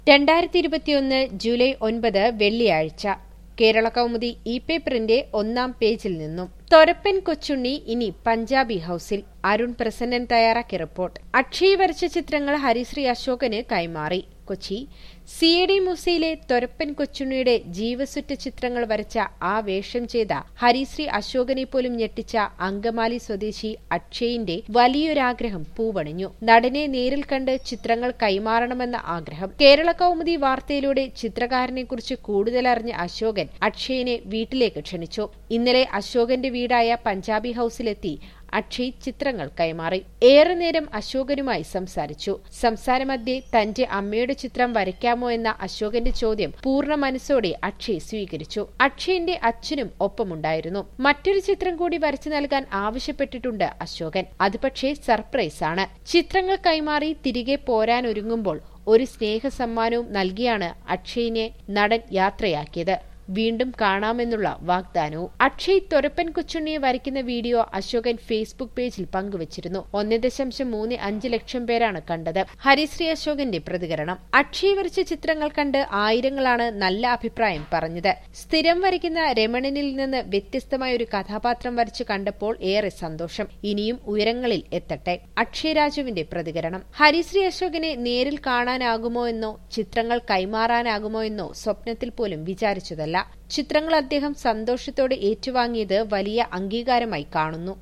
രണ്ടായിരത്തി ഇരുപത്തിയൊന്ന് ജൂലൈ ഒൻപത് വെള്ളിയാഴ്ച കേരള കൗമുദി ഇ പേപ്പറിന്റെ ഒന്നാം പേജിൽ നിന്നും തൊരപ്പൻ കൊച്ചുണ്ണി ഇനി പഞ്ചാബി ഹൌസിൽ അരുൺ പ്രസന്നൻ തയ്യാറാക്കിയ റിപ്പോർട്ട് അക്ഷയ് വരച്ച ചിത്രങ്ങൾ ഹരിശ്രീ അശോകന് കൈമാറി കൊച്ചി സി എ ഡി മൂസയിലെ തൊരപ്പൻ കൊച്ചുണ്ണിയുടെ ജീവസുറ്റ ചിത്രങ്ങൾ വരച്ച ആ വേഷം ചെയ്ത ഹരിശ്രീ അശോകനെ പോലും ഞെട്ടിച്ച അങ്കമാലി സ്വദേശി അക്ഷയിന്റെ വലിയൊരാഗ്രഹം പൂവണിഞ്ഞു നടനെ നേരിൽ കണ്ട് ചിത്രങ്ങൾ കൈമാറണമെന്ന ആഗ്രഹം കേരള കൗമുദി വാർത്തയിലൂടെ ചിത്രകാരനെക്കുറിച്ച് കൂടുതൽ അറിഞ്ഞ അശോകൻ അക്ഷയനെ വീട്ടിലേക്ക് ക്ഷണിച്ചു ഇന്നലെ അശോകന്റെ വീടായ പഞ്ചാബി ഹൌസിലെത്തി അക്ഷയ് ചിത്രങ്ങൾ കൈമാറി ഏറെ നേരം അശോകനുമായി സംസാരിച്ചു സംസാരമധ്യേ തന്റെ അമ്മയുടെ ചിത്രം വരയ്ക്കാമോ എന്ന അശോകന്റെ ചോദ്യം പൂർണ്ണ മനസ്സോടെ അക്ഷയ് സ്വീകരിച്ചു അക്ഷയന്റെ അച്ഛനും ഒപ്പമുണ്ടായിരുന്നു മറ്റൊരു ചിത്രം കൂടി വരച്ചു നൽകാൻ ആവശ്യപ്പെട്ടിട്ടുണ്ട് അശോകൻ അത് പക്ഷേ സർപ്രൈസ് ആണ് ചിത്രങ്ങൾ കൈമാറി തിരികെ പോരാനൊരുങ്ങുമ്പോൾ ഒരു സ്നേഹ സമ്മാനവും നൽകിയാണ് അക്ഷയിനെ നടൻ യാത്രയാക്കിയത് വീണ്ടും കാണാമെന്നുള്ള വാഗ്ദാനവും അക്ഷയ് തൊരപ്പൻ കൊച്ചുണ്ണിയെ വരയ്ക്കുന്ന വീഡിയോ അശോകൻ ഫേസ്ബുക്ക് പേജിൽ പങ്കുവച്ചിരുന്നു ഒന്ന് ദശാംശം മൂന്ന് അഞ്ച് ലക്ഷം പേരാണ് കണ്ടത് ഹരിശ്രീ അശോകന്റെ പ്രതികരണം അക്ഷയ് വരച്ച ചിത്രങ്ങൾ കണ്ട് ആയിരങ്ങളാണ് നല്ല അഭിപ്രായം പറഞ്ഞത് സ്ഥിരം വരയ്ക്കുന്ന രമണനിൽ നിന്ന് വ്യത്യസ്തമായ ഒരു കഥാപാത്രം വരച്ചു കണ്ടപ്പോൾ ഏറെ സന്തോഷം ഇനിയും ഉയരങ്ങളിൽ എത്തട്ടെ അക്ഷയ് രാജുവിന്റെ പ്രതികരണം ഹരിശ്രീ അശോകനെ നേരിൽ കാണാനാകുമോ എന്നോ ചിത്രങ്ങൾ കൈമാറാനാകുമോ എന്നോ സ്വപ്നത്തിൽ പോലും വിചാരിച്ചതല്ല ചിത്രങ്ങൾ അദ്ദേഹം സന്തോഷത്തോടെ ഏറ്റുവാങ്ങിയത് വലിയ അംഗീകാരമായി കാണുന്നു